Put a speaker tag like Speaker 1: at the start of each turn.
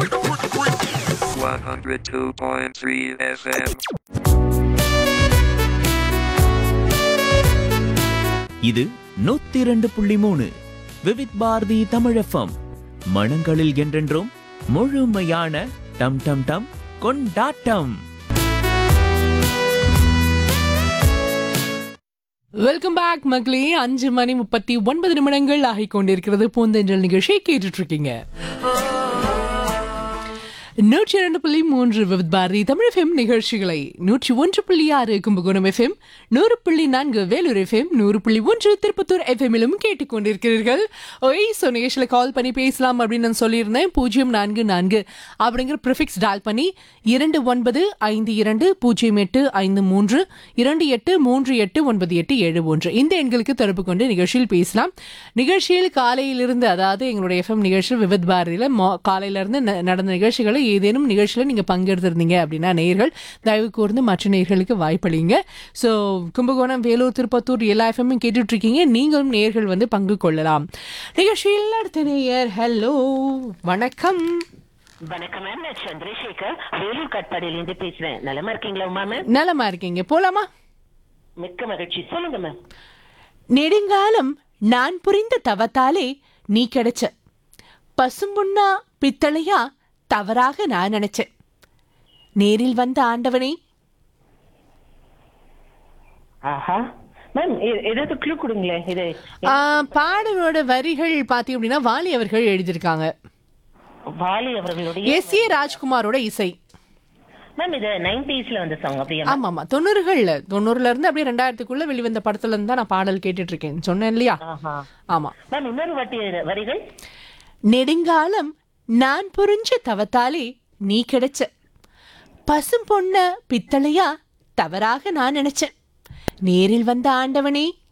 Speaker 1: 102.3 FM.
Speaker 2: இது நூத்தி இரண்டு புள்ளி மூணு விவித் பாரதி தமிழஃபம் மனங்களில் என்றென்றும் முழுமையான டம் டம் டம் கொண்டாட்டம்
Speaker 3: வெல்கம் பேக் மக்களே அஞ்சு மணி முப்பத்தி ஒன்பது நிமிடங்கள் ஆகிக் கொண்டிருக்கிறது பூந்தென்றல் நிகழ்ச்சியை கேட்டுட்டு இருக்கீங்க நூற்றி இரண்டு புள்ளி மூன்று விவித் பாரதி தமிழ் எஃப்எம் நிகழ்ச்சிகளை நூற்றி ஒன்று புள்ளி ஆறு கும்பகோணம் எஃப்எம் நூறு புள்ளி நான்கு வேலூர் எஃப்எம் நூறு புள்ளி ஒன்று திருப்பத்தூர் எஃப்எம்மிலும் கேட்டுக்கொண்டிருக்கிறீர்கள் ஒய் ஸோ நிகழ்ச்சியில் கால் பண்ணி பேசலாம் அப்படின்னு நான் சொல்லியிருந்தேன் பூஜ்ஜியம் நான்கு நான்கு அப்படிங்கிற ப்ரிஃபிக்ஸ் டால் பண்ணி இரண்டு ஒன்பது ஐந்து இரண்டு பூஜ்ஜியம் எட்டு ஐந்து மூன்று இரண்டு எட்டு மூன்று எட்டு ஒன்பது எட்டு ஏழு ஒன்று இந்த எண்களுக்கு தொடர்பு கொண்டு நிகழ்ச்சியில் பேசலாம் நிகழ்ச்சியில் காலையிலிருந்து அதாவது எங்களுடைய எஃப்எம் நிகழ்ச்சியில் விவித் பாரதியில் மோ- காலையிலிருந்து ந- நடந்த நிகழ்ச்சிகளை ஏதேனும் நிகழ்ச்சியில் நீங்கள் பங்கெடுத்திருந்தீங்க அப்படின்னா நேயர்கள் தயவு கூர்ந்து மற்ற நேயர்களுக்கு வாய்ப்பளிங்க ஸோ கும்பகோணம் வேலூர் திருப்பத்தூர் எல்லா எஃப்எம்மும் கேட்டுட்டு இருக்கீங்க நீங்களும் நேயர்கள் வந்து பங்கு கொள்ளலாம் நிகழ்ச்சியில் அடுத்த நேயர் ஹலோ வணக்கம்
Speaker 4: வணக்கம் மேம் நான் சந்திரசேகர் வேலூர் காட்பாடியிலிருந்து பேசுறேன் நலமா இருக்கீங்களா உமா மேம்
Speaker 3: நலமா இருக்கீங்க போலாமா
Speaker 4: மிக்க மகிழ்ச்சி சொல்லுங்க மேம்
Speaker 3: நெடுங்காலம் நான் புரிந்த தவத்தாலே நீ கிடைச்ச பசும்பொன்னா பித்தளையா தவறாக நான் நினைச்சேன் நேரில் வந்த ஆண்டவனே
Speaker 4: ஆஹா மேம் ஏதாவது க்ளூ கொடுங்களேன் இது
Speaker 3: ஆ, பாடலோட வரிகள் பார்த்தீங்க அப்படின்னா வாலி அவர்கள் எழுதியிருக்காங்க
Speaker 4: வாலி அவர்களுடைய
Speaker 3: எஸ் ஏ ராஜ்குமாரோட இசை
Speaker 4: மேம் இது நைன்டிஸ்ல வந்த சாங் அப்படியா
Speaker 3: ஆமா ஆமா தொண்ணூறுகள்ல தொண்ணூறுல இருந்து அப்படியே ரெண்டாயிரத்துக்குள்ள வெளிவந்த படத்துல இருந்து தான் நான் பாடல் கேட்டுட்டு இருக்கேன் சொன்னேன் இல்லையா
Speaker 4: ஆஹா
Speaker 3: ஆமா
Speaker 4: மேம் இன்னொரு வாட்டி வரிகள்
Speaker 3: நெடுங்காலம் நான் புரிஞ்ச தவத்தாலே நீ கிடைச்ச பசும் பொண்ண பித்தளையா தவறாக நான் நினைச்சேன் நேரில் வந்த ஆண்டவனே